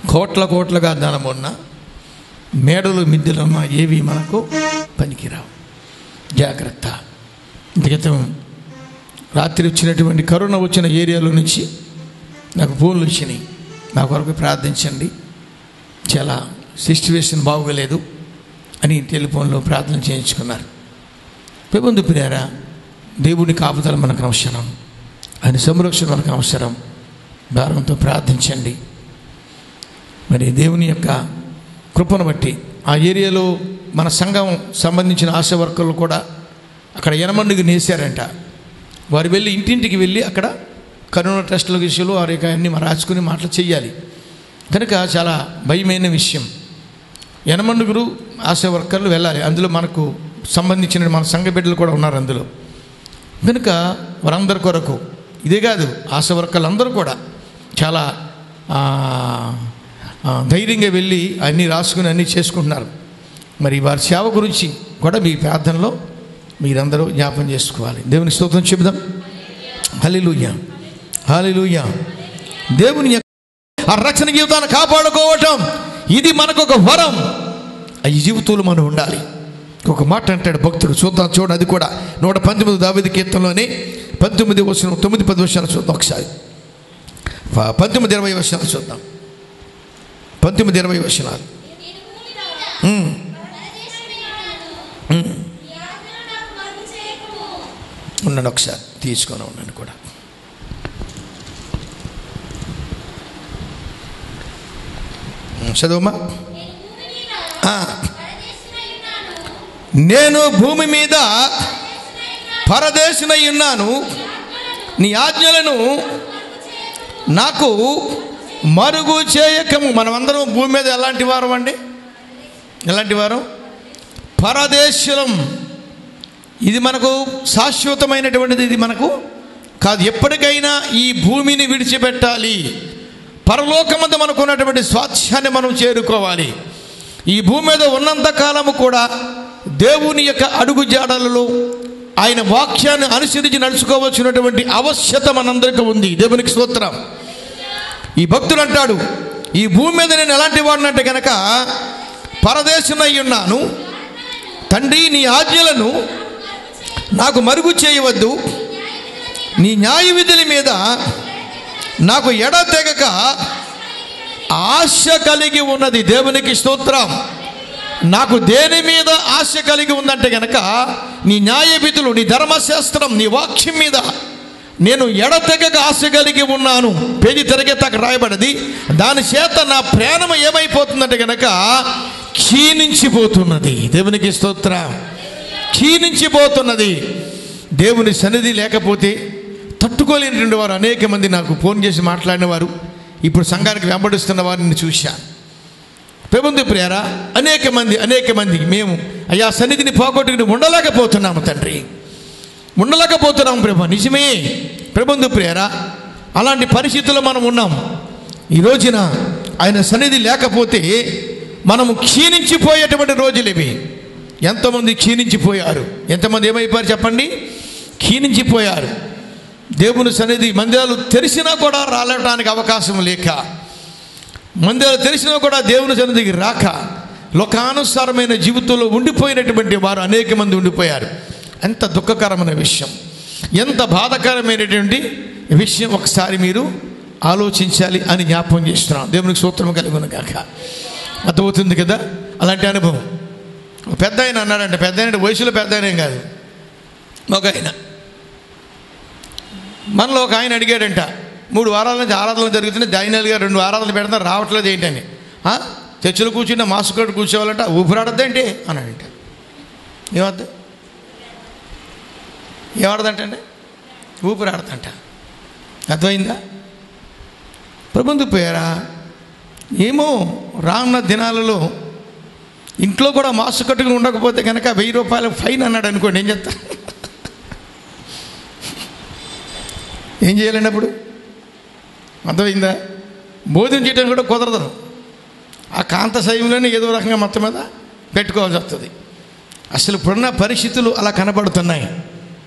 కోట్ల కోట్లుగా ధనం ఉన్నా మేడలు మిద్దెలున్నా ఏవి మనకు పనికిరావు జాగ్రత్త ఇంతకితం రాత్రి వచ్చినటువంటి కరోనా వచ్చిన ఏరియాలో నుంచి నాకు ఫోన్లు వచ్చినాయి నా కొరకు ప్రార్థించండి చాలా సిచ్యువేషన్ బాగోలేదు అని టెలిఫోన్లో ప్రార్థన చేయించుకున్నారు పెబందు ప్రియారా దేవుని కాపుదల మనకు అవసరం ఆయన సంరక్షణ మనకు అవసరం భారంతో ప్రార్థించండి మరి దేవుని యొక్క కృపను బట్టి ఆ ఏరియాలో మన సంఘం సంబంధించిన ఆశా వర్కర్లు కూడా అక్కడ ఎనమండుగు నేసారంట వారు వెళ్ళి ఇంటింటికి వెళ్ళి అక్కడ కరోనా టెస్టుల విషయంలో వారి యొక్క అన్ని మనం రాసుకుని మాటలు చేయాలి కనుక చాలా భయమైన విషయం ఎనమండుగురు ఆశా వర్కర్లు వెళ్ళాలి అందులో మనకు సంబంధించిన మన సంఘ బిడ్డలు కూడా ఉన్నారు అందులో కనుక వారందరి కొరకు ఇదే కాదు ఆశా వర్కర్లు అందరూ కూడా చాలా ఆ, ఆ, ధైర్యంగా వెళ్ళి అన్నీ రాసుకుని అన్నీ చేసుకుంటున్నారు మరి వారి సేవ గురించి కూడా మీ ప్రార్థనలో మీరందరూ జ్ఞాపం చేసుకోవాలి దేవుని స్తోత్రం చెబుదాం హలిలుయ్య హలిలుయ్య దేవుని యొక్క ఆ రక్షణ జీవితాన్ని కాపాడుకోవటం ఇది మనకు ఒక వరం ఈ జీవితంలో మనం ఉండాలి ఒక మాట అంటాడు భక్తుడు చూద్దాం చూడండి అది కూడా నూట పంతొమ్మిది దావిది కీర్తనలోనే పంతొమ్మిది వచ్చిన తొమ్మిది పది వర్షాలు చూద్దాం ఒకసారి ప- పంతొమ్మిది ఇరవై వర్షాలు చూద్దాం పంతొమ్మిది ఇరవై వర్షాలు ఉమ్, ఉమ్. ఉండండి ఒకసారి తీసుకొని ఉండండి కూడా ఉమ్, చదువమ్మా ఆ. నేను భూమి మీద పరదేశినై ఉన్నాను నీ ఆజ్ఞలను నాకు మరుగు చేయకము మనమందరం భూమి మీద ఎలాంటి వారం అండి ఎలాంటి వారం పరదేశం ఇది మనకు శాశ్వతమైనటువంటిది ఇది మనకు కాదు ఎప్పటికైనా ఈ భూమిని విడిచిపెట్టాలి పరలోకమందు మనకు ఉన్నటువంటి స్వాస్థ్యాన్ని మనం చేరుకోవాలి ఈ భూమి మీద ఉన్నంత కాలము కూడా దేవుని యొక్క అడుగు జాడలలో ఆయన వాక్యాన్ని అనుసరించి నడుచుకోవాల్సినటువంటి ఆవశ్యత మనందరికీ ఉంది దేవునికి స్తోత్రం ఈ భక్తుడు అంటాడు ఈ భూమి మీద నేను ఎలాంటి వాడినంటే కనుక పరదేశమై ఉన్నాను తండ్రి నీ ఆజ్ఞలను నాకు మరుగు చేయవద్దు నీ న్యాయ విధుల మీద నాకు ఎడతెగక ఆశ కలిగి ఉన్నది దేవునికి స్తోత్రం నాకు దేని మీద ఆశ కలిగి ఉందంటే గనక నీ న్యాయ విధులు నీ ధర్మశాస్త్రం నీ వాక్యం మీద నేను ఎడతెగక ఆశ కలిగి ఉన్నాను పేజీ తిరగేతాక రాయబడింది దాని చేత నా ప్రాణం ఏమైపోతుందంటే గనక క్షీణించిపోతున్నది దేవునికి స్తోత్రం క్షీణించిపోతున్నది దేవుని సన్నిధి లేకపోతే తట్టుకోలేనటువంటి వారు అనేక మంది నాకు ఫోన్ చేసి మాట్లాడిన వారు ఇప్పుడు సంఘానికి వెంబడిస్తున్న వారిని చూశాను ప్రబంధు ప్రేరా అనేక మంది అనేక మంది మేము అయ్యా సన్నిధిని పోగొట్టుకుని ఉండలేకపోతున్నాము తండ్రి ఉండలేకపోతున్నాము ప్రభు నిజమే ప్రబంధు ప్రేరా అలాంటి పరిస్థితుల్లో మనం ఉన్నాం ఈ రోజున ఆయన సన్నిధి లేకపోతే మనము క్షీణించిపోయేటువంటి రోజులు ఇవి ఎంతమంది క్షీణించిపోయారు ఎంతమంది ఏమైపోయారు చెప్పండి క్షీణించిపోయారు దేవుని సన్నిధి మందిరాలు తెరిచినా కూడా రాలటానికి అవకాశం లేక మందిరాలు తెరిచినా కూడా దేవుని సన్నిధికి రాక లోకానుసారమైన జీవితంలో ఉండిపోయినటువంటి వారు అనేక మంది ఉండిపోయారు ఎంత దుఃఖకరమైన విషయం ఎంత బాధకరమైనటువంటి విషయం ఒకసారి మీరు ఆలోచించాలి అని జ్ఞాపకం చేస్తున్నాం దేవునికి సూత్రం కలిగిన కాక అర్థమవుతుంది కదా అలాంటి అనుభవం ఒక పెద్ద ఆయన అన్నాడంటే పెద్ద ఆయన అంటే వయసులో పెద్ద ఆయన ఏం కాదు ఒక ఆయన మనలో ఒక ఆయన అడిగాడంట మూడు వారాల నుంచి ఆరాధనలు జరుగుతున్నాయి దైనాలుగా రెండు ఆరాధనలు పెడతారు రావట్లేదు ఏంటని "ఆ? చర్చిలో కూర్చున్న మాస్కోటి కూర్చోవాలంట ఊపిరాడద్దేంటి అన్నాడంట ఏమద్దు ఏమాడదంటే ఊపిరాడదంట అర్థమైందా ప్రబంధు పేరా ఏమో రానున్న దినాలలో ఇంట్లో కూడా మాస్క్ కట్టుకుని ఉండకపోతే కనుక వెయ్యి రూపాయలు ఫైన్ అన్నాడు అనుకోండి ఏం చేస్తా ఏం చేయాలండి అప్పుడు అర్థమైందా భోజనం చేయడం కూడా కుదరదు ఆ కాంత శైలిలోనే ఏదో రకంగా మొత్తం మీద పెట్టుకోవాల్సి వస్తుంది అసలు ఇప్పుడున్న పరిస్థితులు అలా కనబడుతున్నాయి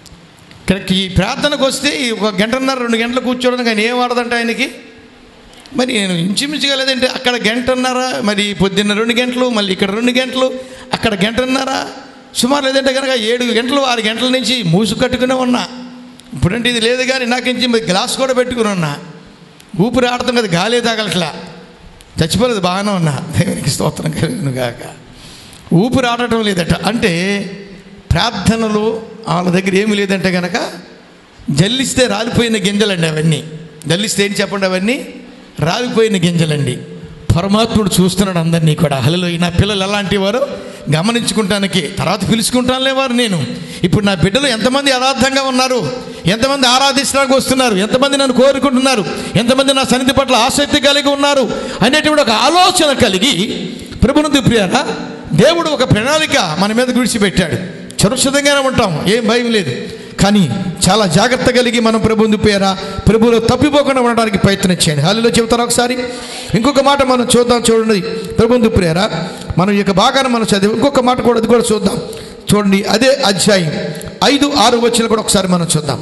ఇక్కడికి ఈ ప్రార్థనకు వస్తే ఈ ఒక గంటన్నర రెండు గంటలు కూర్చోవడానికి ఆయన ఏం వాడదంట ఆయనకి మరి నేను ఇంచుమించుగా లేదంటే అక్కడ గంటన్నారా మరి పొద్దున్న రెండు గంటలు మళ్ళీ ఇక్కడ రెండు గంటలు అక్కడ గంటన్నారా సుమారు లేదంటే కనుక ఏడు గంటలు ఆరు గంటల నుంచి మూసు కట్టుకునే ఉన్నా ఇప్పుడంటే ఇది లేదు కానీ నాకించి మరి గ్లాస్ కూడా పెట్టుకుని ఉన్నా ఊపిరి ఆడతాం కదా గాలే తాగలట్లా చచ్చిపోలేదు బాగానే ఉన్నా దేవునికి స్తోత్రం కలిగిన గాక ఊపిరి ఆడటం లేదట అంటే ప్రార్థనలు వాళ్ళ దగ్గర ఏమీ లేదంటే కనుక జల్లిస్తే రాలిపోయిన గింజలండి అవన్నీ జల్లిస్తే ఏం చెప్పండి అవన్నీ రాలిపోయిన గింజలండి పరమాత్ముడు చూస్తున్నాడు అందరినీ కూడా హలో నా పిల్లలు ఎలాంటి వారు గమనించుకుంటానికి తర్వాత పిలుచుకుంటానులే వారు నేను ఇప్పుడు నా బిడ్డలు ఎంతమంది యథార్థంగా ఉన్నారు ఎంతమంది ఆరాధించడానికి వస్తున్నారు ఎంతమంది నన్ను కోరుకుంటున్నారు ఎంతమంది నా సన్నిధి పట్ల ఆసక్తి కలిగి ఉన్నారు అనేటువంటి ఒక ఆలోచన కలిగి ప్రభునందు ప్రియారా దేవుడు ఒక ప్రణాళిక మన మీద విడిచిపెట్టాడు సురక్షితంగానే ఉంటాం ఏం భయం లేదు కానీ చాలా జాగ్రత్త కలిగి మనం ప్రభుంది పేర ప్రభులో తప్పిపోకుండా ఉండడానికి ప్రయత్నం చేయండి హాలీలో చెబుతారా ఒకసారి ఇంకొక మాట మనం చూద్దాం చూడండి ప్రభుందు ప్రేర మనం ఈ యొక్క భాగాన్ని మనం చదివి ఇంకొక మాట కూడా అది కూడా చూద్దాం చూడండి అదే అధ్యాయం ఐదు ఆరు వచ్చిన కూడా ఒకసారి మనం చూద్దాం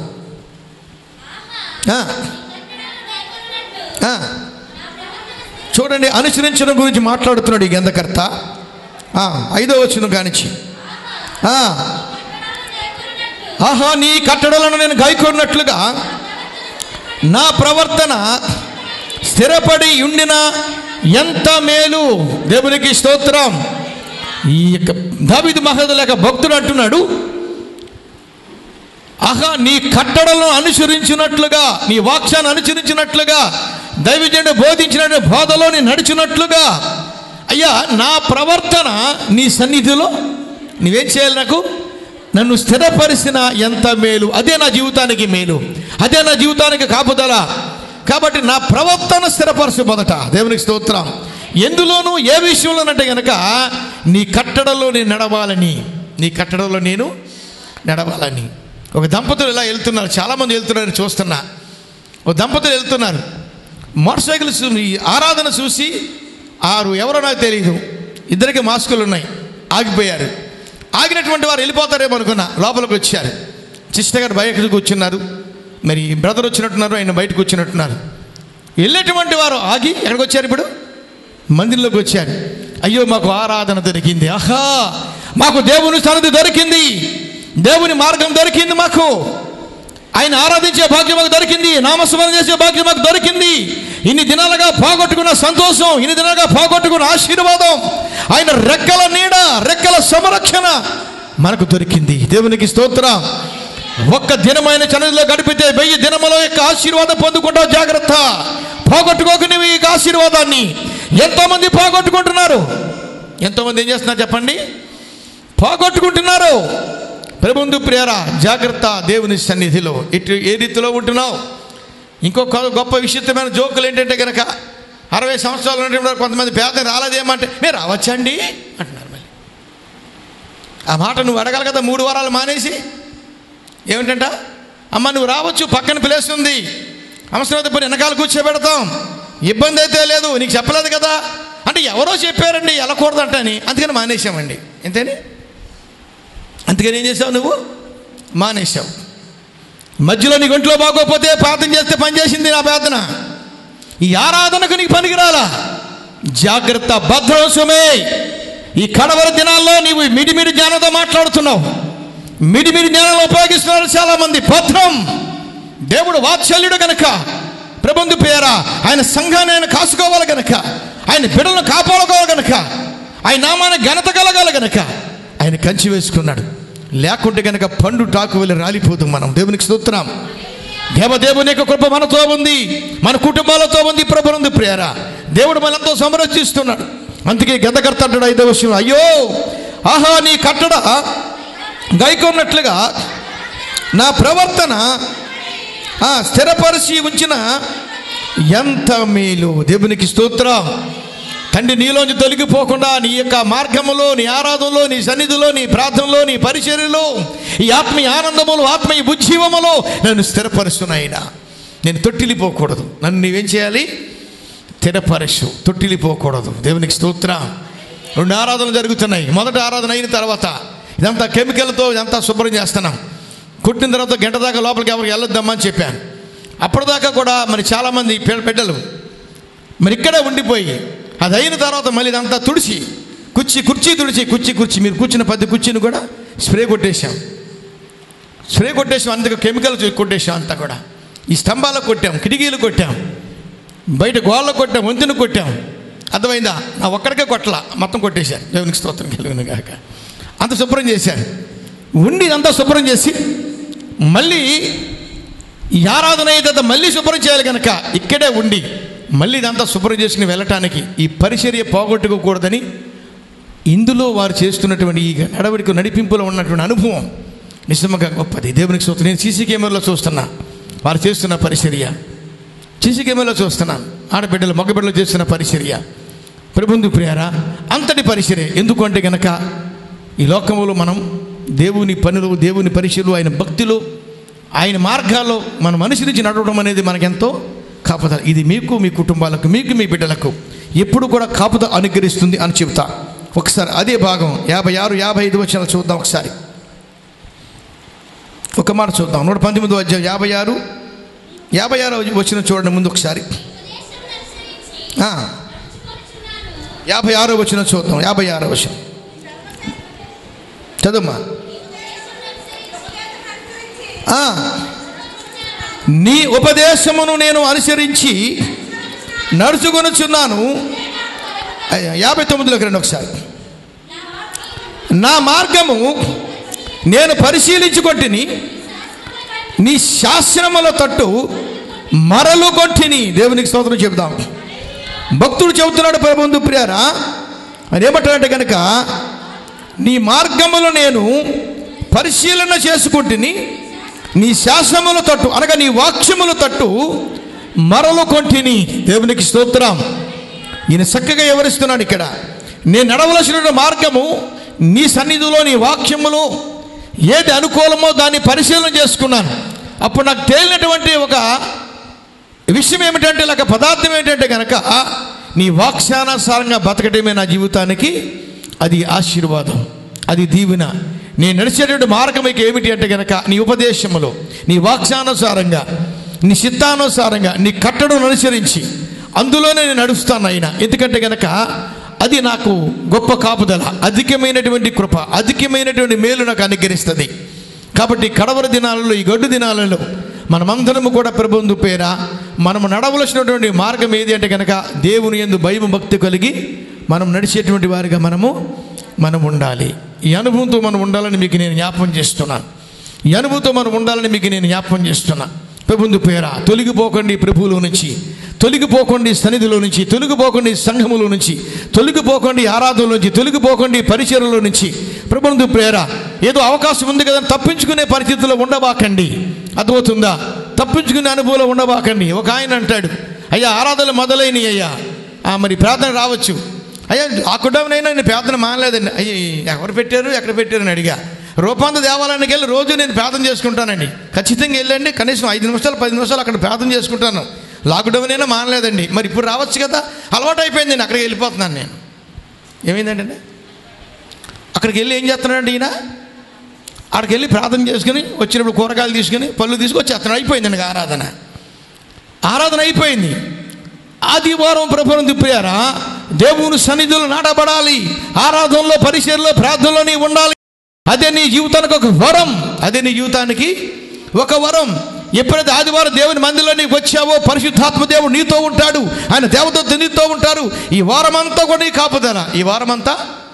ఆ. ఆ. చూడండి అనుసరించడం గురించి మాట్లాడుతున్నాడు ఈ గంధకర్త ఆ, ఐదో వచ్చిన కానిచ్చి ఆ. ఆహా నీ కట్టడలను నేను గాయకొన్నట్లుగా నా ప్రవర్తన స్థిరపడి ఉండిన ఎంత మేలు దేవునికి స్తోత్రం ఈ యొక్క దావిదు మహద లేక భక్తుడు అంటున్నాడు ఆహా నీ కట్టడలను అనుసరించినట్లుగా నీ వాక్యాన్ని అనుసరించినట్లుగా దైవజనుడు బోధించిన బోధలో నీ నడిచినట్లుగా అయ్యా నా ప్రవర్తన నీ సన్నిధిలో నువ్వేం చేయాలి నాకు నన్ను స్థిరపరిచిన ఎంత మేలు అదే నా జీవితానికి మేలు అదే నా జీవితానికి కాపుదల కాబట్టి నా ప్రవర్తన స్థిరపరచు మొదట దేవునికి స్తోత్రం ఎందులోనూ ఏ విషయంలోనంటే గనక నీ కట్టడలో నేను నడవాలని నీ కట్టడలో నేను నడవాలని ఒక దంపతులు ఇలా వెళ్తున్నారు చాలామంది వెళ్తున్నారు చూస్తున్నా ఒక దంపతులు వెళ్తున్నారు మోటార్ సైకిల్ చూ- ఈ ఆరాధన చూసి ఆరు ఎవరో నాకు తెలియదు ఇద్దరికి మాస్కులు ఉన్నాయి ఆగిపోయారు ఆగినటువంటి వారు వెళ్ళిపోతారేమో అనుకున్నా లోపలికి వచ్చారు సిస్టర్ గారు బయటకు కూర్చున్నారు మరి బ్రదర్ వచ్చినట్టున్నారు ఆయన బయటకు వచ్చినట్టున్నారు వెళ్ళేటువంటి వారు ఆగి ఎక్కడికి వచ్చారు ఇప్పుడు మందిరంలోకి వచ్చారు అయ్యో మాకు ఆరాధన దొరికింది ఆహా మాకు దేవుని సన్నిధి దొరికింది దేవుని మార్గం దొరికింది మాకు ఆయన ఆరాధించే భాగ్యం మాకు దొరికింది నామస్మరణ చేసే భాగ్యం మాకు దొరికింది ఇన్ని దినాలుగా పోగొట్టుకున్న సంతోషం ఇన్ని దినాలుగా పోగొట్టుకున్న ఆశీర్వాదం ఆయన రెక్కల నీడ రెక్కల సంరక్షణ మనకు దొరికింది దేవునికి స్తోత్రం ఒక్క దినమైన చనదిలో గడిపితే వెయ్యి దినముల యొక్క ఆశీర్వాదం పొందుకుంటావు జాగ్రత్త పోగొట్టుకోకు నీవు ఈ ఆశీర్వాదాన్ని ఎంతోమంది పోగొట్టుకుంటున్నారు ఎంతోమంది ఏం చేస్తున్నారు చెప్పండి పోగొట్టుకుంటున్నారు ప్రభుందు ప్రేర జాగ్రత్త దేవుని సన్నిధిలో ఇటు ఏ రీతిలో ఉంటున్నావు ఇంకొక గొప్ప విచిత్రమైన జోకులు ఏంటంటే కనుక అరవై సంవత్సరాలు ఉన్నటువంటి కొంతమంది పేద రాలేదేమంటే మీరు రావచ్చండి అంటున్నారు మళ్ళీ ఆ మాట నువ్వు అడగాలి కదా మూడు వారాలు మానేసి ఏమిటంట అమ్మ నువ్వు రావచ్చు పక్కన ప్లేస్ ఉంది అవసరమైతే పోయి వెనకాల కూర్చోబెడతాం ఇబ్బంది అయితే లేదు నీకు చెప్పలేదు కదా అంటే ఎవరో చెప్పారండి వెళ్ళకూడదంట అని అందుకని మానేసామండి ఎంతేని అందుకని ఏం చేసావు నువ్వు మానేశావు మధ్యలో నీ ఒంట్లో బాగోకపోతే ప్రార్థన చేస్తే పని చేసింది నా ప్రార్థన ఈ ఆరాధనకు నీకు పనికిరాలా జాగ్రత్త భద్రోసమే ఈ కడవర దినాల్లో నీవు మిడిమిడి జ్ఞానంతో మాట్లాడుతున్నావు మిడిమిడి జ్ఞానంలో ఉపయోగిస్తున్నారు చాలా మంది భద్రం దేవుడు వాత్సల్యుడు గనక ప్రబంధు పేర ఆయన సంఘాన్ని ఆయన కాసుకోవాలి గనక ఆయన బిడ్డలను కాపాడుకోవాలి గనక ఆయన నామాన ఘనత కలగాలి గనక ఆయన కంచి వేసుకున్నాడు లేకుంటే గనక పండు టాకు వెళ్ళి రాలిపోదు మనం దేవునికి స్తోత్రం దేవదేవుని యొక్క కృప మనతో ఉంది మన కుటుంబాలతో ఉంది ప్రభునందు ప్రేర దేవుడు మనంతో సంరక్షిస్తున్నాడు అందుకే గంధకర్త అంటాడు ఐదో విషయం అయ్యో ఆహా నీ కట్టడ గైకొన్నట్లుగా నా ప్రవర్తన ఆ, స్థిరపరిచి ఉంచిన ఎంత మేలు దేవునికి స్తోత్రం తండ్రి నీలోంచి తొలగిపోకుండా నీ యొక్క మార్గములో నీ ఆరాధనలో నీ సన్నిధిలో నీ ప్రార్థనలో నీ పరిచర్యలో ఈ ఆత్మీయ ఆనందములో ఆత్మీయ ఉజ్జీవములో నన్ను స్థిరపరుస్తున్నాయిన నేను తొట్టిల్లిపోకూడదు నన్ను నీవేం చేయాలి స్థిరపరచు తొట్టిల్లిపోకూడదు దేవునికి స్తోత్రం రెండు ఆరాధనలు జరుగుతున్నాయి మొదట ఆరాధన అయిన తర్వాత ఇదంతా కెమికల్తో ఇదంతా శుభ్రం చేస్తున్నాం కుట్టిన తర్వాత గంట దాకా లోపలికి ఎవరికి వెళ్ళొద్దామని చెప్పాను అప్పటిదాకా కూడా మరి చాలామంది పిల్ల- బిడ్డలు మరి ఇక్కడే ఉండిపోయి అది అయిన తర్వాత మళ్ళీ ఇదంతా తుడిచి కుర్చీ కుర్చీ తుడిచి కుర్చీ కుర్చీ మీరు కూర్చున్న పది కుర్చీని కూడా స్ప్రే కొట్టేశాం స్ప్రే కొట్టేసాం అందుకు కెమికల్ కొట్టేసాం అంతా కూడా ఈ స్తంభాలకు కొట్టాం కిటికీలు కొట్టాం బయట గోళ్ళకు కొట్టాం వంతుని కొట్టాం అర్థమైందా నా ఒక్కడికే కొట్టల మొత్తం కొట్టేశారు దేవునికి స్తోత్రం కలిగిన గాక అంత శుభ్రం చేశారు ఉండి అంతా శుభ్రం చేసి మళ్ళీ ఈ ఆరాధన అయిన తర్వాత మళ్ళీ శుభ్రం చేయాలి కనుక ఇక్కడే ఉండి మళ్ళీ ఇదంతా శుభ్రం చేసుకుని వెళ్ళటానికి ఈ పరిచర్య పోగొట్టుకోకూడదని ఇందులో వారు చేస్తున్నటువంటి ఈ నడవడిక నడిపింపులో ఉన్నటువంటి అనుభవం నిజంగా గొప్పది దేవునికి చూస్తున్నా నేను సీసీ కెమెరాలో చూస్తున్నా వారు చేస్తున్న పరిచర్య సీసీ కెమెరాలో చూస్తున్నాను ఆడబిడ్డలు మగబిడ్డలు చేస్తున్న పరిచర్య ప్రబంధు ప్రియారా అంతటి పరిచర్య ఎందుకు అంటే గనక ఈ లోకంలో మనం దేవుని పనులు దేవుని పరిచయలు ఆయన భక్తిలో ఆయన మార్గాల్లో మనం అనుసరించి నడవడం అనేది మనకెంతో కాపుదల ఇది మీకు మీ కుటుంబాలకు మీకు మీ బిడ్డలకు ఎప్పుడు కూడా కాపుద అనుగ్రహిస్తుంది అని చెబుతా ఒకసారి అదే భాగం యాభై ఆరు యాభై ఐదు వచ్చిన చూద్దాం ఒకసారి ఒక మాట చూద్దాం నూట పంతొమ్మిది అధ్యాయం యాభై ఆరు యాభై ఆరు వచ్చిన చూడండి ముందు ఒకసారి ఆ, యాభై ఆరో వచ్చిన చూద్దాం యాభై ఆరో వచ్చిన చదువుమా ఆ, నీ ఉపదేశమును నేను అనుసరించి నడుచుకొనుచున్నాను అయ్యా, యాభై తొమ్మిదిలోకి రండి ఒకసారి నా మార్గము నేను పరిశీలించుకొంటిని నీ శాస్త్రముల తట్టు మరలు కొట్టిని దేవునికి స్తోత్రం చెబుదాం భక్తుడు చెబుతున్నాడు ప్రభుందు ప్రియారా అని ఏమంటాడంటే కనుక నీ మార్గములు నేను పరిశీలన చేసుకుంటుని నీ శాసనముల తట్టు అనగా నీ వాక్యముల తట్టు మరలు కొంటిని దేవునికి స్తోత్రం ఈయన చక్కగా వివరిస్తున్నాడు ఇక్కడ నేను నడవలసిన మార్గము నీ సన్నిధిలో నీ వాక్యములో ఏది అనుకూలమో దాన్ని పరిశీలన చేసుకున్నాను అప్పుడు నాకు తేలినటువంటి ఒక విషయం ఏమిటంటే లేక పదార్థం ఏంటంటే కనుక నీ వాక్యానుసారంగా బతకటమే నా జీవితానికి అది ఆశీర్వాదం అది దీవెన నేను నడిచేటువంటి మార్గం ఇక ఏమిటి అంటే కనుక నీ ఉపదేశములో నీ వాక్యానుసారంగా నీ సిద్ధానుసారంగా నీ కట్టడం అనుసరించి అందులోనే నేను నడుస్తాను ఆయన ఎందుకంటే కనుక అది నాకు గొప్ప కాపుదల అధికమైనటువంటి కృప అధికమైనటువంటి మేలు నాకు అనుగ్రహిస్తుంది కాబట్టి కడవర దినాలలో ఈ గడ్డు దినాలలో మనమందరము కూడా ప్రబంధు పేర మనము నడవలసినటువంటి మార్గం ఏది అంటే కనుక దేవుని ఎందు భయం భక్తి కలిగి మనం నడిచేటువంటి వారిగా మనము మనం ఉండాలి ఈ అనుభవంతో మనం ఉండాలని మీకు నేను జ్ఞాపకం చేస్తున్నాను ఈ అనుభవంతో మనం ఉండాలని మీకు నేను జ్ఞాపకం చేస్తున్నా ప్రభుందు పేర తొలగిపోకండి ప్రభువులో నుంచి తొలగిపోకండి సన్నిధిలో నుంచి తొలగిపోకండి సంఘములో నుంచి తొలగిపోకండి ఆరాధనలో నుంచి తొలగిపోకండి పరిచయలో నుంచి ప్రభుందు ప్రేర ఏదో అవకాశం ఉంది కదా అని తప్పించుకునే పరిస్థితుల్లో ఉండబాకండి అర్థమవుతుందా తప్పించుకునే అనుభవంలో ఉండబాకండి ఒక ఆయన అంటాడు అయ్యా ఆరాధనలు మొదలైనవి అయ్యా ఆ, మరి ప్రార్థన రావచ్చు అయ్యా ఆ కుటుంబనైనా నేను ప్రార్థన మానలేదండి అయ్యి ఎవరు పెట్టారు ఎక్కడ పెట్టారు అని అడిగా రూపాంత దేవాలయానికి వెళ్ళి రోజు నేను ప్రార్థన చేసుకుంటానండి ఖచ్చితంగా వెళ్ళండి కనీసం ఐదు నిమిషాలు పది నిమిషాలు అక్కడ ప్రార్థన చేసుకుంటాను లాక్డౌన్ అయినా మానలేదండి మరి ఇప్పుడు రావచ్చు కదా అలవాటు అయిపోయింది నేను అక్కడికి వెళ్ళిపోతున్నాను నేను ఏమైందండి అక్కడికి వెళ్ళి ఏం చేస్తున్నాడండి ఈయన అక్కడికి వెళ్ళి ప్రార్థన చేసుకుని వచ్చినప్పుడు కూరగాయలు తీసుకుని పళ్ళు తీసుకొచ్చి అతను అయిపోయిందండి ఆరాధన ఆరాధన అయిపోయింది ఆదివారం ప్రభుత్వం తిప్పారా దేవుని సన్నిధులు నాటబడాలి ఆరాధనలో పరిచయలో ప్రార్థనలో నీ ఉండాలి అదే నీ జీవితానికి ఒక వరం అదే నీ జీవితానికి ఒక వరం ఎప్పుడైతే ఆదివారం దేవుని మందిలో నీకు వచ్చావో పరిశుద్ధాత్మ దేవుడు నీతో ఉంటాడు ఆయన దేవతతో నీతో ఉంటారు ఈ వారం అంతా కూడా నీ కాపుదల ఈ వారం అంతా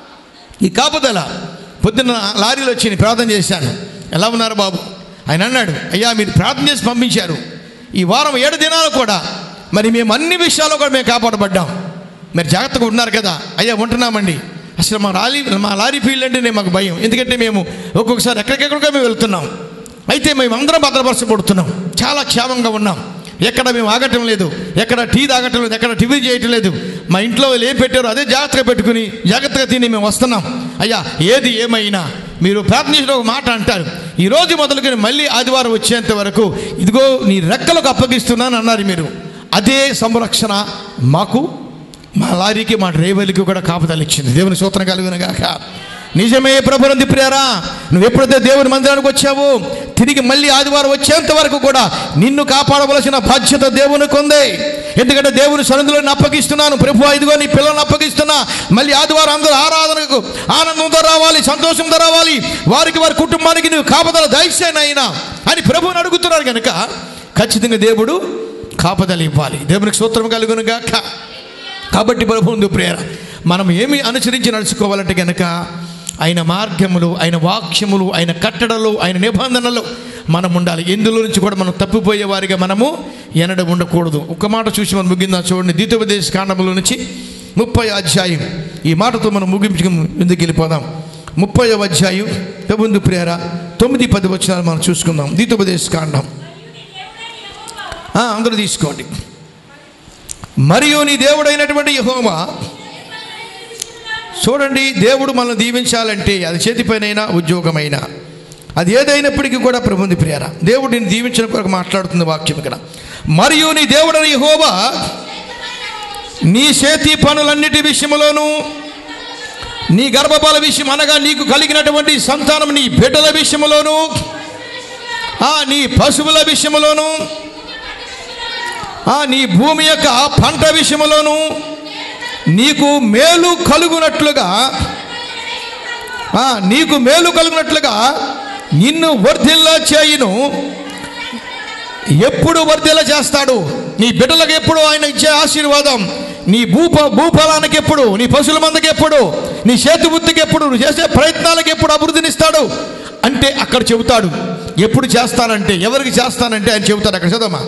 ఈ కాపుదల పొద్దున్న లారీలో వచ్చి నేను ప్రార్థన చేశాను ఎలా ఉన్నారు బాబు ఆయన అన్నాడు అయ్యా మీరు ప్రార్థన చేసి పంపించారు ఈ వారం ఏడు దినాలు కూడా మరి మేము అన్ని విషయాల్లో కూడా మేము కాపాడబడ్డాం మీరు జాగ్రత్తగా ఉన్నారు కదా అయ్యా ఉంటున్నామండి అసలు మా లారీ మా లారీ ఫీల్డ్ అంటేనే మాకు భయం ఎందుకంటే మేము ఒక్కొక్కసారి ఎక్కడికెక్కడికో మేము వెళ్తున్నాం అయితే మేము అందరం భద్రపరచబడుతున్నాం చాలా క్షేమంగా ఉన్నాం ఎక్కడ మేము ఆగటం లేదు ఎక్కడ టీ తాగటం లేదు ఎక్కడ టీవీ చేయటం లేదు మా ఇంట్లో వాళ్ళు ఏం పెట్టారో అదే జాగ్రత్తగా పెట్టుకుని జాగ్రత్తగా తిని మేము వస్తున్నాం అయ్యా ఏది ఏమైనా మీరు ప్రార్థించిన ఒక మాట అంటారు ఈ రోజు మొదలుకొని మళ్ళీ ఆదివారం వచ్చేంత వరకు ఇదిగో నీ రెక్కలకు అప్పగిస్తున్నాను అన్నారు మీరు అదే సంరక్షణ మాకు మా లారీకి మా డ్రైవర్కి కూడా కాపుదలు ఇచ్చింది దేవుని సూత్రం కలిగిన గాక నిజమే ప్రభునంది ప్రియారా నువ్వు ఎప్పుడైతే దేవుని మందిరానికి వచ్చావో తిరిగి మళ్ళీ ఆదివారం వచ్చేంత వరకు కూడా నిన్ను కాపాడవలసిన బాధ్యత దేవునికి ఉంది ఎందుకంటే దేవుని సన్నిధిలో నేను అప్పగిస్తున్నాను ప్రభు ఇదిగో నీ పిల్లల్ని అప్పగిస్తున్నా మళ్ళీ ఆదివారం అందరూ ఆరాధనకు ఆనందంతో రావాలి సంతోషంతో రావాలి వారికి వారి కుటుంబానికి నువ్వు కాపదల దయచేనైనా అని ప్రభువుని అడుగుతున్నారు కనుక ఖచ్చితంగా దేవుడు కాపదలు ఇవ్వాలి దేవునికి సూత్రం కలుగును గాక కాబట్టి ప్రభుందు ప్రేర మనం ఏమి అనుసరించి నడుచుకోవాలంటే కనుక ఆయన మార్గములు ఆయన వాక్యములు ఆయన కట్టడలు ఆయన నిబంధనలు మనం ఉండాలి ఎందులో నుంచి కూడా మనం తప్పిపోయే వారిగా మనము ఎనడ ఉండకూడదు ఒక మాట చూసి మనం ముగిందా చూడండి ద్వితోపదేశ కాండముల నుంచి ముప్పై అధ్యాయం ఈ మాటతో మనం ముగించుకు ముందుకు వెళ్ళిపోదాం ముప్పై అధ్యాయం ప్రభుందు ప్రేర తొమ్మిది పది వచనాలు మనం చూసుకుందాం ద్వితోపదేశ కాండం ఆ, అందరూ తీసుకోండి మరియు నీ దేవుడైనటువంటి యహోవా చూడండి దేవుడు మనల్ని దీవించాలంటే అది చేతిపైనైనా ఉద్యోగమైనా అది ఏదైనప్పటికీ కూడా ప్రభుంది ప్రియర దేవుడు నేను దీవించిన కొరకు మాట్లాడుతుంది వాక్యం ఇక్కడ మరియు నీ దేవుడని యహోవా నీ చేతి పనులన్నిటి విషయంలోనూ నీ గర్భఫల విషయం అనగా నీకు కలిగినటువంటి సంతానం నీ బిడ్డల విషయంలోనూ ఆ నీ పశువుల విషయంలోనూ ఆ నీ భూమి యొక్క పంట విషయంలోనూ నీకు మేలు కలుగునట్లుగా ఆ, నీకు మేలు కలుగునట్లుగా నిన్ను వర్ధిల్ల చేయును ఎప్పుడు వర్ధిల్ల చేస్తాడు నీ బిడ్డలకు ఎప్పుడు ఆయన ఇచ్చే ఆశీర్వాదం నీ భూప భూఫలానికి ఎప్పుడు నీ పశువుల మందకి ఎప్పుడు నీ చేతి బుద్ధికి ఎప్పుడు నువ్వు చేసే ప్రయత్నాలకు ఎప్పుడు అభివృద్ధినిస్తాడు అంటే అక్కడ చెబుతాడు ఎప్పుడు చేస్తానంటే ఎవరికి చేస్తానంటే ఆయన చెబుతాడు అక్కడ చదవమా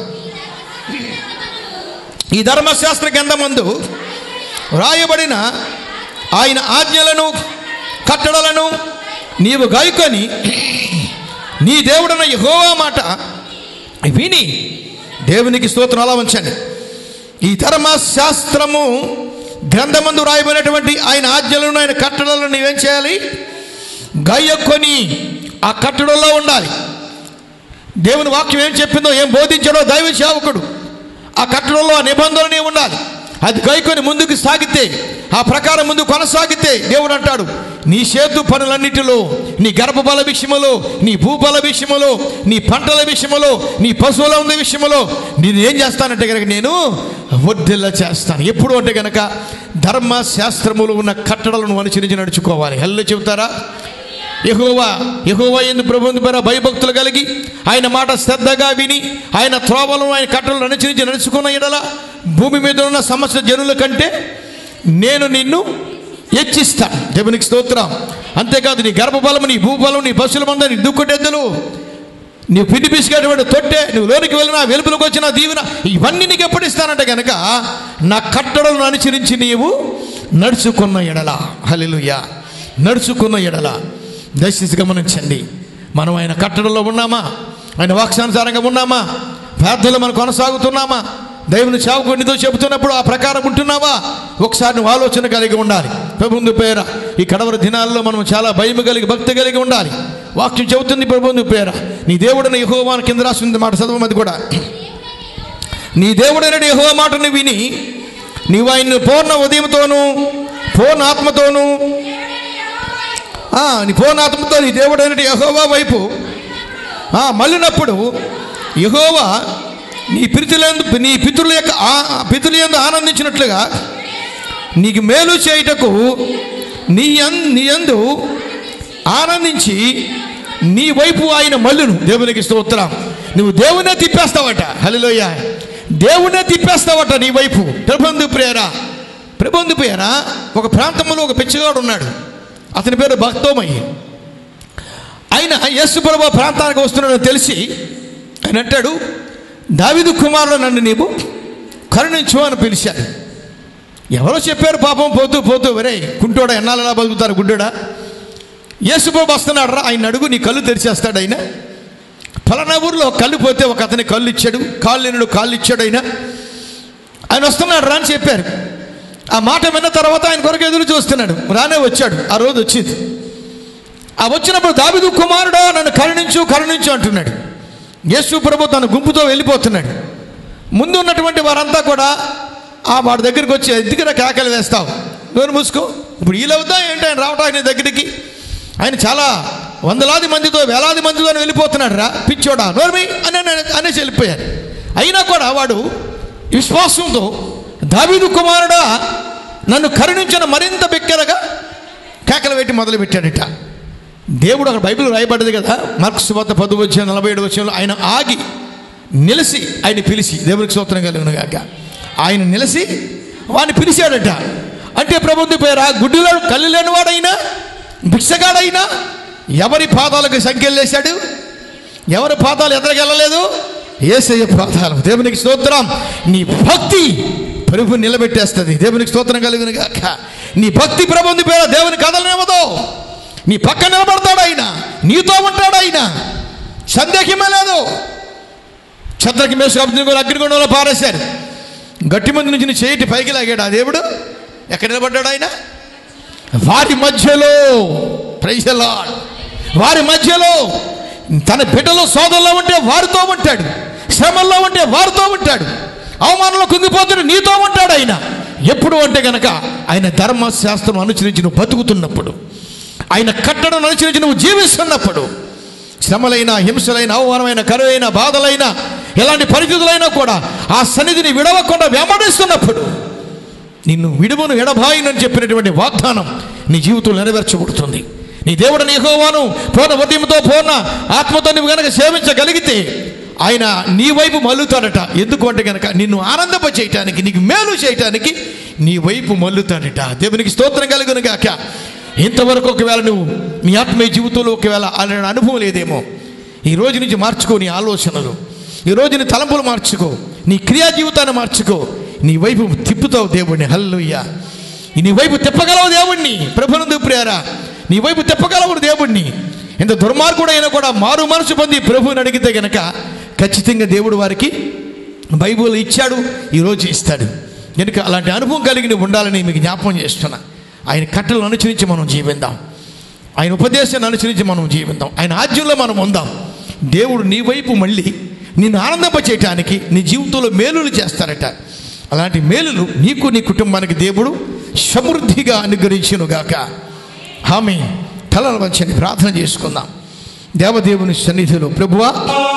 ఈ ధర్మశాస్త్ర గ్రంథమందు రాయబడిన ఆయన ఆజ్ఞలను కట్టడలను నీవు గాయకొని నీ దేవుడన యెహోవా మాట విని దేవునికి స్తోత్రం అలా ఉంచండి ఈ ధర్మశాస్త్రము గ్రంథమందు రాయబడినటువంటి ఆయన ఆజ్ఞలను ఆయన కట్టడలను నీవేం చేయాలి గాయకొని ఆ కట్టడంలో ఉండాలి దేవుని వాక్యం ఏం చెప్పిందో ఏం బోధించాడో దైవ సేవకుడు ఆ కట్టడంలో ఆ నిబంధననే ఉండాలి అది గైకొని ముందుకు సాగితే ఆ ప్రకారం ముందు కొనసాగితే దేవుడు అంటాడు నీ చేతు పనులన్నిటిలో నీ గర్భబల విషయములో నీ భూబల విషయములో నీ పంటల విషయములో నీ పశువుల ఉన్న విషయములో నేను ఏం చేస్తానంటే కనుక నేను వర్ధిల్ల చేస్తాను ఎప్పుడు అంటే కనుక ధర్మశాస్త్రములు ఉన్న కట్టడలను అనుసరించి నడుచుకోవాలి హెల్లు చెబుతారా యహోవా యహోవా ఎందు ప్రభుని పేర భయభక్తులు కలిగి ఆయన మాట శ్రద్ధగా విని ఆయన త్రోవలను ఆయన కట్టలను అనుసరించి నడుచుకున్న ఎడల భూమి మీద ఉన్న సమస్త జనుల కంటే నేను నిన్ను హెచ్చిస్తా దేవునికి స్తోత్రం అంతేకాదు నీ గర్భఫలము నీ భూఫలం నీ పశువుల మంద నీ దుక్కుటెద్దులు నీవు పిండి పిసికేటువంటి తొట్టె నువ్వు లోనికి వెళ్ళినా వెలుపులకు వచ్చిన దీవెన ఇవన్నీ నీకు ఎప్పుడు ఇస్తానంటే కనుక నా కట్టడలను అనుసరించి నీవు నడుచుకున్న ఎడల హల్లెలూయా నడుచుకున్న ఎడల దయచేసి గమనించండి మనం ఆయన కట్టడంలో ఉన్నామా ఆయన వాక్సానుసారంగా ఉన్నామా ప్రార్థనలు మనం కొనసాగుతున్నామా దేవుని చావుకొనితో చెబుతున్నప్పుడు ఆ ప్రకారం ఉంటున్నావా ఒకసారి నువ్వు ఆలోచన కలిగి ఉండాలి ప్రభుందు పేర ఈ కడవర దినాల్లో మనం చాలా భయం కలిగి భక్తి కలిగి ఉండాలి వాక్యం చెబుతుంది ప్రభుందు పేర నీ దేవుడిని యహోవాని కింద రాసింది మాట చదవం అది కూడా నీ దేవుడైన యహోవా మాటను విని నీవు ఆయన్ని పూర్ణ ఉదయంతోనూ పూర్ణ ఆత్మతోనూ ఆ, నీ పూర్ణ ఆత్మతో నీ దేవుడైన యహోవా వైపు ఆ, మళ్ళినప్పుడు యహోవా నీ పితృలందు నీ పితృల యొక్క ఆ- పితృల యందు ఆనందించినట్లుగా నీకు మేలు చేయుటకు నీ అన్ నీ యందు ఆనందించి నీ వైపు ఆయన మల్లును దేవునికి స్తోత్రం నువ్వు దేవునే తిప్పేస్తావట హలిలోయ దేవునే తిప్పేస్తావట నీ వైపు ప్రబంధు ప్రేర ప్రబంధు ప్రేర ఒక ప్రాంతంలో ఒక పిచ్చగాడు ఉన్నాడు అతని పేరు భక్తోమయ్యి ఆయన యేసు ప్రభు ప్రాంతానికి వస్తున్నాడని తెలిసి ఆయన అంటాడు దావిదు కుమారుడు నన్ను నీవు కరుణించు అని పిలిచాడు ఎవరో చెప్పారు పాపం పోతూ పోతూ వరే కుంటోడా ఎన్నాళ్ళు ఎలా బతుకుతారు గుడ్డోడా యేసుబాబు వస్తున్నాడు రా ఆయన అడుగు నీ కళ్ళు తెరిచేస్తాడు ఆయన ఫలానా ఊరిలో కళ్ళు పోతే ఒక అతని కళ్ళు ఇచ్చాడు కాళ్ళు లేనుడు కాళ్ళు ఇచ్చాడు ఆయన ఆయన వస్తున్నాడు రా అని చెప్పారు ఆ మాట విన్న తర్వాత ఆయన కొరకు ఎదురు చూస్తున్నాడు రానే వచ్చాడు ఆ రోజు వచ్చింది ఆ వచ్చినప్పుడు దావిదు కుమారుడు నన్ను కరుణించు కరుణించు అంటున్నాడు యేసు ప్రభు తన గుంపుతో వెళ్ళిపోతున్నాడు ముందు ఉన్నటువంటి వారంతా కూడా ఆ వాడి దగ్గరికి వచ్చి ఎందుకురా కేకలు వేస్తావు నోరు మూసుకో ఇప్పుడు వీళ్ళవుతా ఏంటి ఆయన రావటానికి నీ దగ్గరికి ఆయన చాలా వందలాది మందితో వేలాది మందితో వెళ్ళిపోతున్నాడు రా పిచ్చోడా నోర్మి అని అని- అనేసి వెళ్ళిపోయారు అయినా కూడా వాడు విశ్వాసంతో దావీదు కుమారుడా నన్ను కరుణించిన మరింత బిగ్గరగా కేకలు పెట్టి మొదలు పెట్టాడట దేవుడు అక్కడ బైబిల్ రాయబడ్డది కదా మార్క్స్ వద్ద పది వచ్చిన నలభై ఏడు వచ్చిన ఆయన ఆగి నిలిచి ఆయన పిలిచి దేవునికి స్తోత్రం కలిగిన గాక ఆయన నిలిచి వాడిని పిలిచాడట అంటే ప్రభుత్వ పేర గుడ్డిలో కళ్ళు లేనివాడైనా భిక్షగాడైనా ఎవరి పాదాలకు సంఖ్యలు వేశాడు ఎవరి పాదాలు ఎదరగెళ్ళలేదు ఏసయ్య పాదాలు దేవునికి స్తోత్రం నీ భక్తి ప్రభు నిలబెట్టేస్తుంది దేవునికి స్తోత్రం కలిగిన గాక నీ భక్తి ప్రభుని పేర దేవుని కదలనివ్వదు నీ పక్క నిలబడతాడు ఆయన నీతో ఉంటాడు ఆయన సందేహమే లేదు చంద్రకి మేసు కూడా అగ్నిగుండంలో పారేశారు గట్టి మంది నుంచి నీ చేయిటి పైకి లాగాడు ఆ దేవుడు ఎక్కడ నిలబడ్డాడు ఆయన వారి మధ్యలో ప్రైజలాడ్ వారి మధ్యలో తన బిడ్డలో సోదరులో ఉంటే వారితో ఉంటాడు శ్రమల్లో ఉంటే వారితో ఉంటాడు అవమానంలో కుంగిపోతున్న నీతో ఉంటాడు ఆయన ఎప్పుడు అంటే గనక ఆయన ధర్మశాస్త్రం అనుసరించి నువ్వు బతుకుతున్నప్పుడు ఆయన కట్టడం అనుసరించి నువ్వు జీవిస్తున్నప్పుడు శ్రమలైన హింసలైన అవమానమైన కరువైన బాధలైన ఎలాంటి పరిస్థితులైనా కూడా ఆ సన్నిధిని విడవకుండా వెంబడిస్తున్నప్పుడు నిన్ను విడువను ఎడబాయినని చెప్పినటువంటి వాగ్దానం నీ జీవితంలో నెరవేర్చబడుతుంది నీ దేవుడు నీ యెహోవాను పూర్ణ ఉదయంతో పూర్ణ ఆత్మతో నువ్వు గనక సేవించగలిగితే ఆయన నీ వైపు మల్లుతాడట ఎందుకు అంటే గనక నిన్ను ఆనందప చేయటానికి నీకు మేలు చేయటానికి నీ వైపు మల్లుతాడట దేవునికి స్తోత్రం కలుగును గాక ఇంతవరకు ఒకవేళ నువ్వు నీ ఆత్మీయ జీవితంలో ఒకవేళ అలాంటి అనుభవం లేదేమో ఈ రోజు నుంచి మార్చుకో నీ ఆలోచనలు ఈ రోజు నీ తలంపులు మార్చుకో నీ క్రియా జీవితాన్ని మార్చుకో నీ వైపు తిప్పుతావు దేవుణ్ణి హల్లుయ్య నీ వైపు తిప్పగలవు దేవుణ్ణి ప్రభునందు ప్రియారా నీ వైపు తిప్పగలవు దేవుణ్ణి ఇంత దుర్మార్గుడైనా కూడా మారు మనసు పొంది ప్రభువుని అడిగితే గనక ఖచ్చితంగా దేవుడు వారికి బైబుల్ ఇచ్చాడు ఈరోజు ఇస్తాడు కనుక అలాంటి అనుభవం కలిగి నువ్వు ఉండాలని మీకు జ్ఞాపకం చేస్తున్నా ఆయన కట్టలను అనుసరించి మనం జీవిద్దాం ఆయన ఉపదేశాన్ని అనుసరించి మనం జీవిద్దాం ఆయన ఆజ్యంలో మనం ఉందాం దేవుడు నీ వైపు మళ్ళీ నిన్ను ఆనందింపచేయటానికి నీ జీవితంలో మేలులు చేస్తారట అలాంటి మేలులు నీకు నీ కుటుంబానికి దేవుడు సమృద్ధిగా అనుగ్రహించునుగాక ఆమె తలలు వంచని ప్రార్థన చేసుకుందాం దేవదేవుని సన్నిధిలో ప్రభువా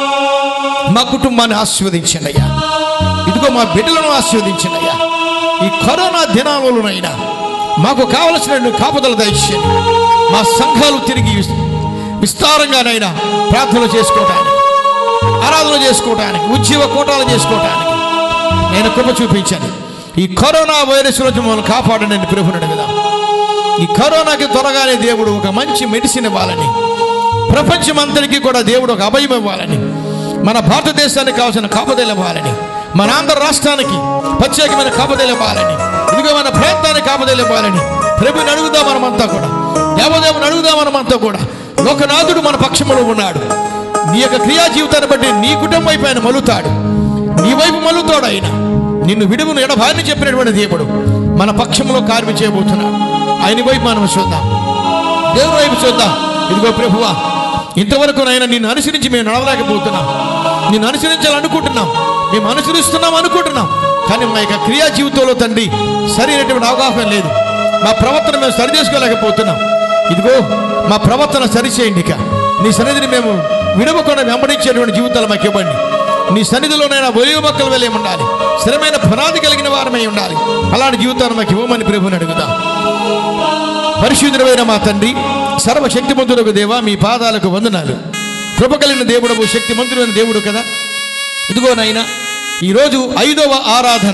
మా కుటుంబాన్ని ఆశీర్వదించండి అయ్యా ఇదిగో మా బిడ్డలను ఆశీర్వదించండి అయ్యా ఈ కరోనా దినాలలోనైనా మాకు కావలసిన కాపుదల దయచేయండి మా సంఘాలు తిరిగి విస్- విస్తారంగానైనా ప్రార్థన చేసుకోవటానికి ఆరాధన చేసుకోవటానికి ఉద్యోగ కూటాలు చేసుకోవటానికి నేను కృప చూపించాను ఈ కరోనా వైరస్ నుంచి మమ్మల్ని కాపాడండి అని ప్రభుని అడుగుదాం ఈ కరోనాకి త్వరగానే దేవుడు ఒక మంచి మెడిసిన్ ఇవ్వాలని ప్రపంచమంతటికి కూడా దేవుడు ఒక అభయం ఇవ్వాలని మన భారతదేశానికి కావాల్సిన కాపుదల ఇవ్వాలని మన ఆంధ్ర రాష్ట్రానికి ప్రత్యేకమైన కాపుదల ఇవ్వాలని ఇదిగో మన ప్రాంతానికి కాపుదల ఇవ్వాలని ప్రభుని అడుగుదాం మనమంతా కూడా దేవదేవుని అడుగుదాం మనమంతా కూడా లోకనాథుడు మన పక్షంలో ఉన్నాడు నీ యొక్క క్రియా జీవితాన్ని బట్టి నీ కుటుంబం వైపు ఆయన మలుతాడు నీ వైపు మలుతాడు ఆయన నిన్ను విడుమును ఎడబారిని చెప్పినటువంటి దేవుడు మన పక్షంలో కార్యం చేయబోతున్నాడు ఆయన వైపు మనం చూద్దాం దేవుని వైపు చూద్దాం ఇదిగో ప్రభువా ఇంతవరకు నాయన నిన్ను అనుసరించి మేము నడవలేకపోతున్నాం నిన్ను అనుసరించాలనుకుంటున్నాం మేము అనుసరిస్తున్నాం అనుకుంటున్నాం కానీ మా యొక్క క్రియా జీవితంలో తండ్రి సరైనటువంటి అవగాహన లేదు మా ప్రవర్తన మేము సరి చేసుకోలేకపోతున్నాం ఇదిగో మా ప్రవర్తన సరిచేయండి ఇక నీ సన్నిధిని మేము విడవకుండా వెంబడించేటువంటి జీవితాలు మాకు ఇవ్వండి నీ సన్నిధిలోనైనా ఒలివ మొక్కలు వెళ్ళే ఉండాలి స్థిరమైన పునాది కలిగిన వారమై ఉండాలి అలాంటి జీవితాన్ని మాకు ఇవ్వమని ప్రభుని అడుగుదాం పరిశుద్ధుడైన మా తండ్రి సర్వశక్తిమంతుడకు దేవా మీ పాదాలకు వందనాలు కృప కలిగిన దేవుడవు శక్తిమంతుడైన దేవుడు కదా ఇదిగోనైనా ఈరోజు ఐదవ ఆరాధన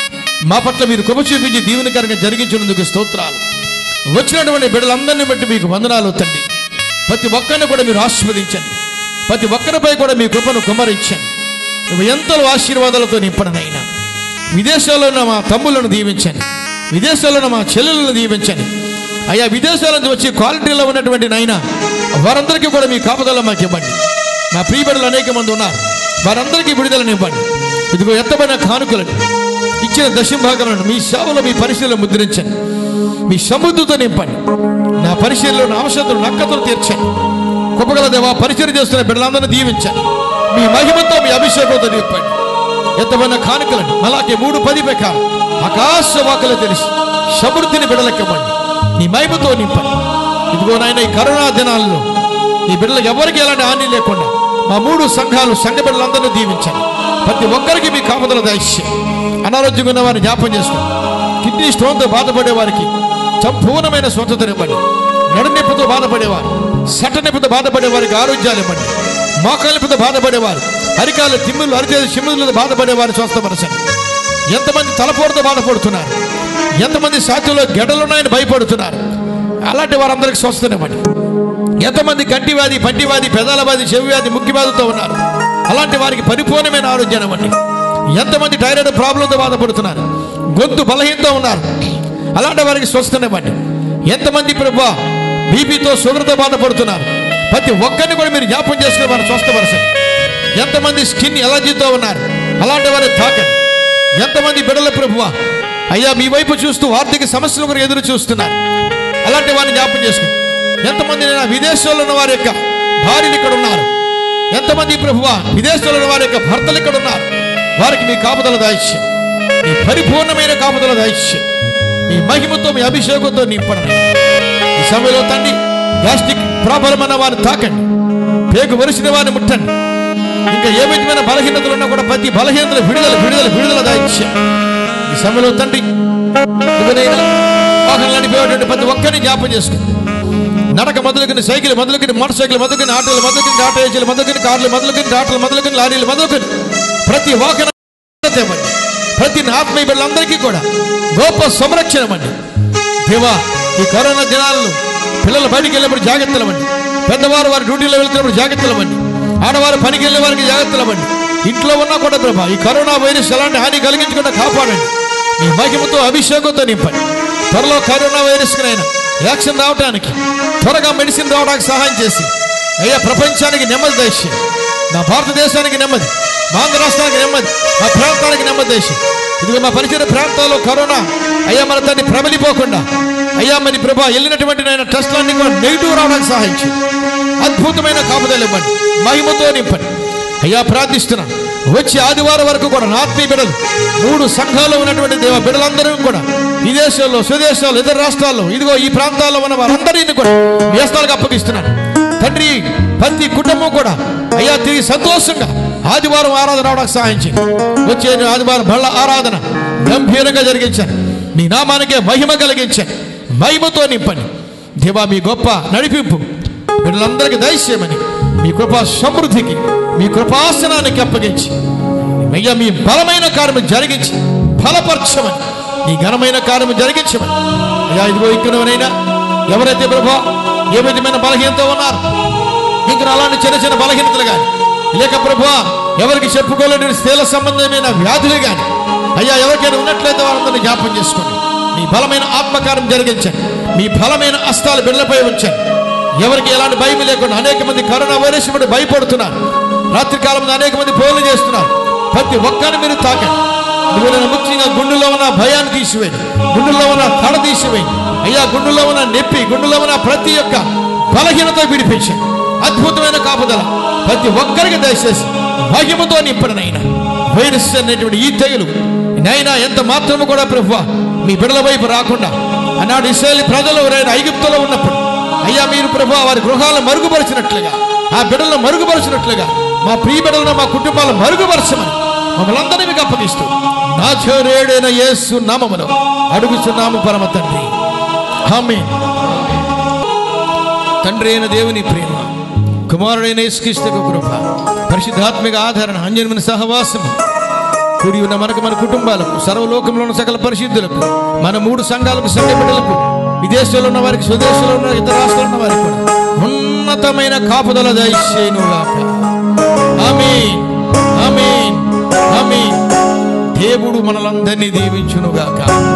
మా పట్ల మీరు కృప చూపించి దీవెనకరంగా జరిగించినందుకు స్తోత్రాలు వచ్చినటువంటి బిడ్డలందరినీ బట్టి మీకు వందనాలు తండ్రి ప్రతి ఒక్కరిని కూడా మీరు ఆశీర్వదించండి ప్రతి ఒక్కరిపై కూడా మీ కృపను కుమరించండి నువ్వు ఎంతలో ఆశీర్వాదాలతో నింపడనైనా విదేశాల్లో ఉన్న మా తమ్ములను దీవించండి విదేశాల్లో ఉన్న మా చెల్లెలను దీవించండి అయ్యా విదేశాల నుంచి వచ్చి క్వాలిటీలో ఉన్నటువంటి నైనా వారందరికీ కూడా మీ కాపుదల మాకు ఇవ్వండి నా ప్రియబడులు అనేక మంది ఉన్నారు వారందరికీ విడుదలను ఇవ్వండి ఇదిగో ఎత్తబడిన కానుకలను ఇచ్చిన దశంభాగాలను మీ సేవలో మీ పరిశీలన ముద్రించండి మీ సమృద్ధితో నింపండి నా పరిశీలనలో నా అవసరతలు నక్కతలు తీర్చండి కుప్పగల దేవా పరిచయం చేస్తున్న బిడ్డలందరినీ దీవించండి మీ మహిమతో మీ అభిషేకంతో నింపండి ఎత్తబడిన కానుకలను అలాగే మూడు పది ప్రకారం ఆకాశ వాకలు తెలిసి సమృద్ధిని బిడలెక్కమండి నీ మహిమతో నింపండి ఇదిగో నాయన ఈ కరోనా దినాల్లో ఈ బిడ్డలకు ఎవరికి ఎలాంటి హాని లేకుండా మా మూడు సంఘాలు సంఘ బిడ్డలందరినీ దీవించండి ప్రతి ఒక్కరికి మీ కాపుదల దయచేసి అనారోగ్యంగా ఉన్న వారిని జ్ఞాపం చేసుకోండి కిడ్నీ స్టోన్తో బాధపడే వారికి సంపూర్ణమైన స్వతంత్రనివ్వండి నడునొప్పితో బాధపడేవారు సట నొప్పితో బాధపడే వారికి ఆరోగ్యాలు ఇవ్వండి మోకాల నొప్పితో బాధపడేవారు అరికాల తిమ్ములు అరిచేది చిమ్ములతో బాధపడేవారిని స్వస్థపరచండి ఎంతమంది తలపోటుతో బాధపడుతున్నారు ఎంతమంది సాధ్యంలో గెడలున్నాయని భయపడుతున్నారు అలాంటి వారందరికి స్వస్థనివ్వండి ఎంతమంది కంటి వ్యాధి పంటి వ్యాధి పెదాల వ్యాధి చెవి వ్యాధి ముక్కి వ్యాధితో ఉన్నారు అలాంటి వారికి పరిపూర్ణమైన ఆరోగ్యాన్ని ఇవ్వండి ఎంతమంది థైరాయిడ్ ప్రాబ్లంతో బాధపడుతున్నారు గొంతు బలహీనతో ఉన్నారు అలాంటి వారికి స్వస్థనివ్వండి ఎంతమంది ప్రభు బీపీతో షుగర్తో బాధపడుతున్నారు ప్రతి ఒక్కరిని కూడా మీరు జ్ఞాపం చేసుకుని వారిని స్వస్థపరచండి ఎంతమంది స్కిన్ ఎలర్జీతో ఉన్నారు అలాంటి వారిని తాకండి ఎంతమంది బిడల ప్రభువ అయ్యా మీ వైపు చూస్తూ ఆర్థిక సమస్యలు కూడా ఎదురు చూస్తున్నారు అలాంటి వారిని జ్ఞాపం చేసుకుని ఎంతమంది నా విదేశాల్లో ఉన్న వారి యొక్క భార్యలు ఇక్కడ ఉన్నారు ఎంతమంది ప్రభువ విదేశాల్లో ఉన్న వారి యొక్క భర్తలు ఇక్కడ ఉన్నారు వారికి మీ కాపుదల దాయిష్యం మీ పరిపూర్ణమైన కాపుదల దాయిష్యం మీ మహిమతో మీ అభిషేకంతో నింపడం ఈ సమయంలో తండ్రి గ్యాస్ట్రిక్ ప్రాబ్లం అన్న వారిని తాకండి పేగు వరిసిన వారిని ముట్టండి ఇంకా ఏ విధమైన బలహీనతలు ఉన్నా కూడా ప్రతి బలహీనతలు విడుదల విడుదల విడుదల దాయిచ్చే ఈ సమయంలో తండ్రి ఇదిగోనైనా వాహనాలు నడిపేటువంటి ప్రతి ఒక్కరిని జ్ఞాపం చేసుకుని నడక మొదలుకొని సైకిల్ మొదలుకొని మోటార్ సైకిల్ మొదలుకొని ఆటోలు మొదలుకొని ఆటో ఏజీలు మొదలుకొని కార్లు మొదలుకొని ఆటోలు మొదలుకొని లారీలు మొదలుకొని ప్రతి వాహనం తేవండి ప్రతి ఆత్మీయ బిడ్డలందరికీ కూడా గొప్ప సంరక్షణ అండి దేవా ఈ కరోనా దినాలను పిల్లలు బయటికి వెళ్ళినప్పుడు జాగ్రత్తలు అవ్వండి పెద్దవారు వారి డ్యూటీలో వెళ్తున్నప్పుడు జాగ్రత్తలు అవ్వండి ఆడవారు పనికి వెళ్ళే వారికి జాగ్రత్తలు అవ్వండి ఇంట్లో ఉన్నా కూడా ప్రభా ఈ కరోనా వైరస్ ఎలాంటి హాని కలిగించకుండా కాపాడండి మీ మహిమతో అభిషేకంతో నింపండి త్వరలో కరోనా వైరస్కినైనా యాక్షన్ రావడానికి త్వరగా మెడిసిన్ రావడానికి సహాయం చేసి అయ్యా ప్రపంచానికి నెమ్మది దయచేసి నా భారతదేశానికి నెమ్మది మా ఆంధ్ర రాష్ట్రానికి నెమ్మది మా ప్రాంతానికి నెమ్మది దయచేసి ఇదిగో మా పరిసర ప్రాంతాల్లో కరోనా అయ్యా మన దాన్ని ప్రబలిపోకుండా అయ్యా మరి ప్రభా వెళ్ళినటువంటి నాయన టెస్ట్లన్నీ కూడా నెగిటివ్ రావడానికి సహాయం చేయండి అద్భుతమైన కాపుదలు ఇవ్వండి మహిమతో నింపండి అయ్యా ప్రార్థిస్తున్నాను వచ్చి ఆదివారం వరకు కూడా నా ఆత్మీయ బిడ్డలు మూడు సంఘాల్లో ఉన్నటువంటి దేవ బిడ్డలందరూ కూడా విదేశాల్లో స్వదేశాల్లో ఇతర రాష్ట్రాల్లో ఇదిగో ఈ ప్రాంతాల్లో ఉన్న వారందరినీ కూడా వ్యస్తాలకు అప్పగిస్తున్నాను తండ్రి ప్రతి కుటుంబం కూడా అయ్యా తిరిగి సంతోషంగా ఆదివారం ఆరాధన రావడానికి సహాయం చేయండి వచ్చే ఆదివారం బళ్ళ ఆరాధన గంభీరంగా జరిగించాను మీ నామానికే మహిమ కలిగించాను మహిమతో నింపండి దేవా మీ గొప్ప నడిపింపు వీళ్ళందరికీ దయచేయమని మీ కృపా సమృద్ధికి మీ కృపాసనానికి అప్పగించి అయ్యా మీ బలమైన కార్యము జరిగించి బలపరచమని మీ ఘనమైన కార్యము జరిగించమని అయ్యా ఇదిగో ఇక్కడ ఎవరైతే ప్రభా ఏ విధమైన బలహీనత ఉన్నారు ఇంకా అలాంటి చిన్న చిన్న బలహీనతలు కానీ లేక ప్రభా ఎవరికి చెప్పుకోలేని స్త్రీల సంబంధమైన వ్యాధులు కానీ అయ్యా ఎవరికైనా ఉన్నట్లయితే వాళ్ళందరినీ జ్ఞాపం చేసుకోండి మీ బలమైన ఆత్మకారం జరిగించండి మీ బలమైన అస్తాలు బిడ్డలపై ఉంచండి ఎవరికి ఎలాంటి భయం లేకుండా అనేక మంది కరోనా వైరస్ బట్టి భయపడుతున్నారు రాత్రి కాలంలో అనేక మంది పోలు చేస్తున్నారు ప్రతి ఒక్కరిని మీరు తాకండి నువ్వు నేను ముఖ్యంగా గుండెలో ఉన్న భయాన్ని తీసివేయి గుండెలో ఉన్న తడ తీసివేయి అయ్యా గుండెలో ఉన్న నొప్పి గుండెలో ఉన్న ప్రతి ఒక్క బలహీనత విడిపించండి అద్భుతమైన కాపుదల ప్రతి ఒక్కరికి దయచేసి మహిమతో నింపడనైనా వైరస్ అనేటువంటి ఈ తెగులు నైనా ఎంత మాత్రము కూడా ప్రభు మీ బిడల వైపు రాకుండా ఆనాడు ఇస్రాయల్ ప్రజలు ఎవరైనా ఐగుప్తులో ఉన్నప్పుడు అయ్యా మీరు ప్రభు వారి గృహాలను మరుగుపరిచినట్లుగా ఆ బిడ్డలను మరుగుపరిచినట్లుగా మా ప్రియ బిడ్డలను మా కుటుంబాలను మరుగుపరచమని మమ్మల్ని అందరినీ మీకు అప్పగిస్తూ నా చేరేడైన యేసు నామములో అడుగుచున్నాము పరమ తండ్రి ఆమేన్ తండ్రి అయిన దేవుని ప్రేమ కుమారుడైన యేసుక్రీస్తుకు కృప పరిశుద్ధాత్మిక ఆదరణ అంజనమైన సహవాసము కూడి ఉన్న మనకు మన కుటుంబాలకు సర్వలోకంలో ఉన్న సకల పరిశుద్ధులకు మన మూడు సంఘాలకు సంఘ బిడ్డలకు విదేశాల్లో ఉన్న వారికి స్వదేశంలో ఉన్న ఇతర రాష్ట్రాల్లో ఉన్న వారికి కూడా ఉన్నతమైన కాపుదల దయచేయను గాక ఆమేన్ ఆమేన్ ఆమేన్ దేవుడు మనలందరినీ దీవించును గాక